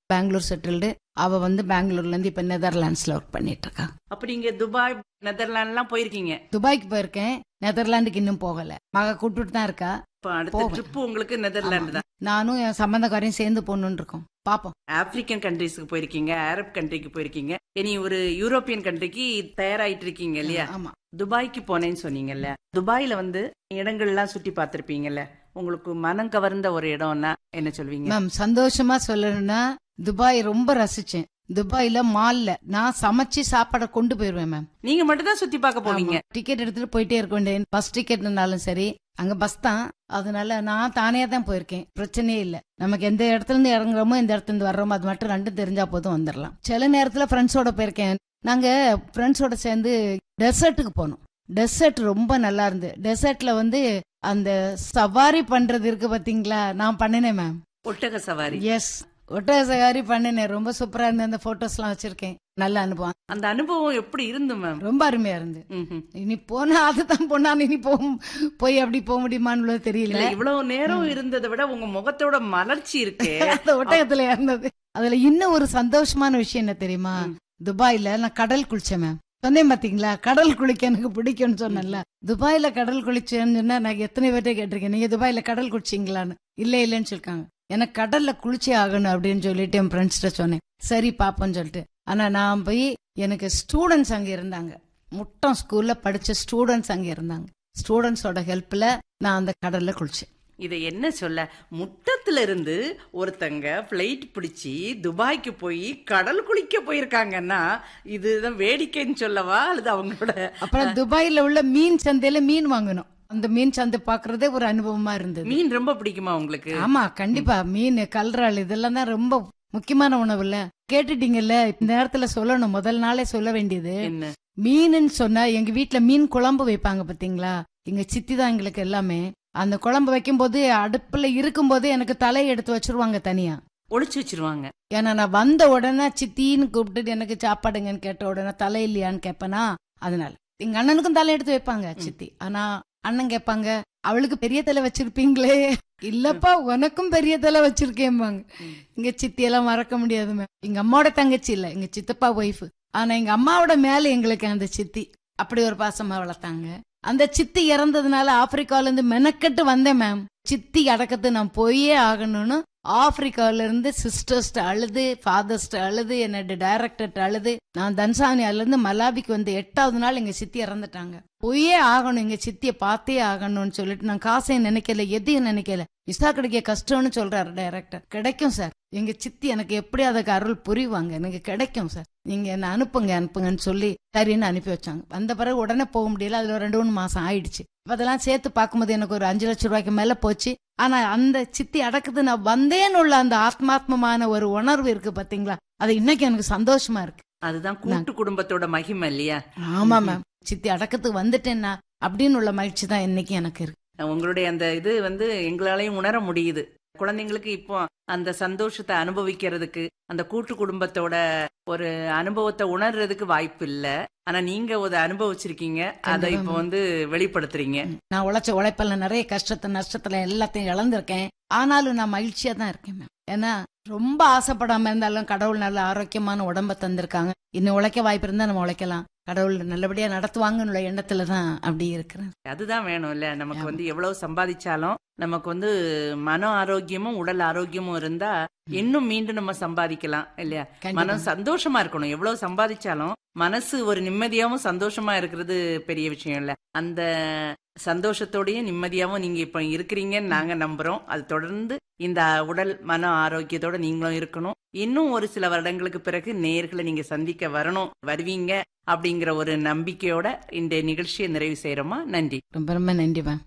Bangalore settled அவ வந்து பெங்களூர்ல இருந்து இப்ப நெதர்லாண்ட்ஸ்ல ஒர்க் பண்ணிட்டு இருக்கா அப்ப நீங்க துபாய் நெதர்லாண்ட்லாம் போயிருக்கீங்க துபாய்க்கு போயிருக்கேன் நெதர்லாண்டுக்கு இன்னும் போகல மக கூப்பிட்டு தான் இருக்கா இப்ப அடுத்த போவேன். ட்ரிப் உங்களுக்கு நெதர்லாந்து தான் நானும் என் சம்பந்தக்காரையும் சேர்ந்து போகணும்னு இருக்கோம் பாப்போம் ஆப்பிரிக்கன் கண்ட்ரிஸ்க்கு போயிருக்கீங்க அரப் கண்ட்ரிக்கு போயிருக்கீங்க இனி ஒரு யூரோப்பியன் கண்ட்ரிக்கு தயாராயிட்டு இருக்கீங்க இல்லையா ஆமா துபாய்க்கு போனேன்னு சொன்னீங்கல்ல துபாயில வந்து இடங்கள்லாம் சுத்தி பார்த்திருப்பீங்கல்ல உங்களுக்கு மனம் கவர்ந்த ஒரு இடம்னா என்ன சொல்வீங்க மேம் சந்தோஷமா சொல்லணும்னா துபாய் ரொம்ப ரசிச்சேன் துபாயில மால்ல நான் சமைச்சு சாப்பாடை கொண்டு போயிருவேன் மேம் நீங்க மட்டும் தான் சுத்தி பார்க்க போவீங்க டிக்கெட் எடுத்துட்டு போயிட்டே இருக்க வேண்டிய பஸ் டிக்கெட்னாலும் சரி அங்க பஸ் தான் அதனால நான் தானே தான் போயிருக்கேன் பிரச்சனையே இல்ல நமக்கு எந்த இடத்துல இருந்து இறங்குறோமோ இந்த இடத்துல இருந்து வர்றோமோ அது மட்டும் ரெண்டும் தெரிஞ்சா போதும் வந்துடலாம் சில நேரத்துல ஃப்ரெண்ட்ஸோட போயிருக்கேன் நாங்க ஃப்ரெண்ட்ஸோட சேர்ந்து டெசர்ட்டுக்கு போனோம் டெசர்ட் ரொம்ப நல்லா இருந்து டெசர்ட்ல வந்து அந்த சவாரி பண்றது இருக்கு பாத்தீங்களா நான் பண்ணினேன் மேம் ஒட்டக சவாரி எஸ் ஒட்டக சவாரி பண்ணினேன் ரொம்ப சூப்பரா இருந்து அந்த போட்டோஸ் எல்லாம் வச்சிருக்கேன் நல்ல அனுபவம் அந்த அனுபவம் எப்படி இருந்து மேம் ரொம்ப அருமையா இருந்து ம்ஹும். இனி போனா அதுதான் போனா இனி போகும் போய் அப்படி போக முடியுமான்னு தெரியல இல்ல இவ்வளவு நேரம் இருந்ததை விட உங்க முகத்தோட மலர்ச்சி இருக்கு அந்த ஒட்டகத்துல இருந்தது அதுல இன்னும் ஒரு சந்தோஷமான விஷயம் என்ன தெரியுமா துபாயில நான் கடல் குளிச்சேன் மேம் சொன்னேன் பாத்தீங்களா கடல் குளிக்க எனக்கு பிடிக்கும்னு சொன்னேன்ல துபாயில கடல் குளிச்சேன்னு சொன்னா நான் எத்தனை பேர்ட்ட கேட்டிருக்கேன் நீங்க துபாயில கடல் குளிச்சீங்களான்னு இல்ல இல்லன்னு சொல்லிருக்காங்க எனக்கு கடல்ல குளிச்சே ஆகணும் அப்படின்னு சொல்லிட்டு என் ஃப்ரெண்ட்ஸ்ட சொன்னேன் சரி பாப்போம்னு சொல்லிட்டு ஆனா நான் போய் எனக்கு ஸ்டூடெண்ட்ஸ் அங்க இருந்தாங்க முட்டம் ஸ்கூல்ல படிச்ச ஸ்டூடெண்ட்ஸ் அங்க இருந்தாங்க ஸ்டூடெண்ட்ஸோட ஹெல்ப்ல நான் அந்த கடல்ல குளிச்சேன் இதை என்ன சொல்ல முட்டத்துல இருந்து ஒருத்தங்க பிளைட் பிடிச்சி துபாய்க்கு போய் கடல் குளிக்க போயிருக்காங்கன்னா இதுதான் வேடிக்கைன்னு சொல்லவா அல்லது அவங்களோட அப்புறம் துபாயில உள்ள மீன் சந்தையில மீன் வாங்கணும் அந்த மீன் சந்தை பாக்குறதே ஒரு அனுபவமா இருந்தது மீன் ரொம்ப பிடிக்குமா உங்களுக்கு ஆமா கண்டிப்பா மீன் கல்றாள் இதெல்லாம் தான் ரொம்ப முக்கியமான உணவுல கேட்டுட்டீங்கல்ல இந்த நேரத்துல சொல்லணும் முதல் நாளே சொல்ல வேண்டியது என்ன மீனுன்னு சொன்னா எங்க வீட்ல மீன் குழம்பு வைப்பாங்க பாத்தீங்களா எங்க சித்தி தான் எங்களுக்கு எல்லாமே அந்த குழம்பு வைக்கும் போது அடுப்புல இருக்கும் போதே எனக்கு தலையை எடுத்து வச்சிருவாங்க தனியா ஒளிச்சு வச்சிருவாங்க ஏன்னா நான் வந்த உடனே சித்தின்னு கூப்பிட்டுட்டு எனக்கு சாப்பாடுங்கன்னு கேட்ட உடனே தலை இல்லையான்னு கேட்பேனா அதனால எங்க அண்ணனுக்கும் தலை எடுத்து வைப்பாங்க சித்தி ஆனா அண்ணன் கேட்பாங்க அவளுக்கு பெரிய தலை வச்சிருப்பீங்களே இல்லப்பா உனக்கும் பெரிய தலை வச்சிருக்கேன்பாங்க எங்க சித்தி எல்லாம் மறக்க முடியாது மேம் எங்க அம்மாவோட தங்கச்சி இல்ல எங்க சித்தப்பா ஒய்ஃப் ஆனா எங்க அம்மாவோட மேல எங்களுக்கு அந்த சித்தி அப்படி ஒரு பாசமா வளர்த்தாங்க அந்த சித்தி இறந்ததுனால ஆப்பிரிக்கால இருந்து மெனக்கெட்டு வந்தேன் மேம் சித்தி அடக்கத்து நான் போயே ஆகணும்னு ஆப்பிரிக்கால இருந்து சிஸ்டர்ஸ்ட அழுது ஃபாதர்ஸ்ட அழுது என்னோட டைரக்டர்ட்ட அழுது நான் தன்சானியால இருந்து மலாபிக்கு வந்து எட்டாவது நாள் எங்க சித்தி இறந்துட்டாங்க போயே ஆகணும் எங்க சித்திய பார்த்தே ஆகணும்னு சொல்லிட்டு நான் காசையும் நினைக்கல எதையும் நினைக்கல விசா கிடைக்க கஷ்டம்னு சொல்றாரு டைரக்டர் கிடைக்கும் சார் எங்க சித்தி எனக்கு எப்படி அதுக்கு அருள் புரிவாங்க எனக்கு கிடைக்கும் சார் நீங்க என்ன அனுப்புங்க அனுப்புங்கன்னு சொல்லி சரின்னு அனுப்பி வச்சாங்க வந்த பிறகு உடனே போக முடியல அதுல ஒரு ரெண்டு மூணு மாசம் ஆயிடுச்சு அப்ப அதெல்லாம் சேர்த்து பார்க்கும்போது எனக்கு ஒரு அஞ்சு லட்சம் ரூபாய்க்கு மேல போச்சு ஆனா அந்த சித்தி அடக்குது நான் வந்தேன்னு உள்ள அந்த ஆத்மாத்மமான ஒரு உணர்வு இருக்கு பாத்தீங்களா அது இன்னைக்கு எனக்கு சந்தோஷமா இருக்கு அதுதான் கூட்டு குடும்பத்தோட மகிமை இல்லையா ஆமா மேம் சித்தி அடக்கத்துக்கு வந்துட்டேன்னா அப்படின்னு உள்ள மகிழ்ச்சி தான் இன்னைக்கு எனக்கு இருக்கு உங்களுடைய அந்த இது வந்து எங்களாலையும் உணர முடியுது குழந்தைங்களுக்கு இப்போ அந்த சந்தோஷத்தை அனுபவிக்கிறதுக்கு அந்த கூட்டு குடும்பத்தோட ஒரு அனுபவத்தை உணர்றதுக்கு வாய்ப்பு இல்ல ஆனா நீங்க ஒரு அனுபவிச்சிருக்கீங்க அதை இப்போ வந்து வெளிப்படுத்துறீங்க நான் உழைச்ச உழைப்பெல்லாம் நிறைய கஷ்டத்தை நஷ்டத்துல எல்லாத்தையும் இழந்திருக்கேன் ஆனாலும் நான் மகிழ்ச்சியா தான் இருக்கேன் மேம் ஏன்னா ரொம்ப ஆசைப்படாம இருந்தாலும் கடவுள் நல்ல ஆரோக்கியமான உடம்ப தந்திருக்காங்க இன்னும் உழைக்க வாய்ப்பு இருந்தா நம்ம உழைக்கலாம் கடவுள் நல்லபடியா நடத்துவாங்கன்னு எண்ணத்துல தான் அப்படி இருக்கிறேன் அதுதான் வேணும் இல்ல நமக்கு வந்து எவ்வளவு சம்பாதிச்சாலும் நமக்கு வந்து மன ஆரோக்கியமும் உடல் ஆரோக்கியமும் இருந்தா இன்னும் மீண்டும் நம்ம சம்பாதிக்கலாம் இல்லையா கண்டிப்பா. மனம் சந்தோஷமா இருக்கணும் எவ்வளவு சம்பாதிச்சாலும் மனசு ஒரு நிம்மதியாவும் சந்தோஷமா இருக்கிறது பெரிய விஷயம் இல்ல அந்த சந்தோஷத்தோடயும் நிம்மதியாவும் நீங்க இப்ப இருக்கிறீங்கன்னு நாங்க நம்புறோம் அது தொடர்ந்து இந்த உடல் மன ஆரோக்கியத்தோட நீங்களும் இருக்கணும் இன்னும் ஒரு சில வருடங்களுக்கு பிறகு நேர்களை நீங்க சந்திக்க வரணும் வருவீங்க அப்படிங்கிற ஒரு நம்பிக்கையோட இந்த நிகழ்ச்சியை நிறைவு செய்யறோமா நன்றி ரொம்ப ரொம்ப நன்றி மேம்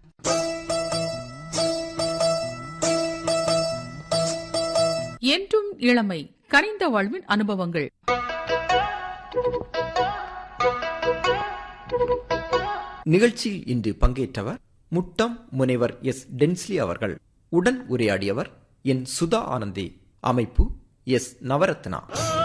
என்றும் இளமை கனிந்த வாழ்வின் அனுபவங்கள் நிகழ்ச்சியில் இன்று பங்கேற்றவர் முட்டம் முனைவர் எஸ் டென்ஸ்லி அவர்கள் உடன் உரையாடியவர் என் சுதா ஆனந்தி அமைப்பு எஸ் நவரத்னா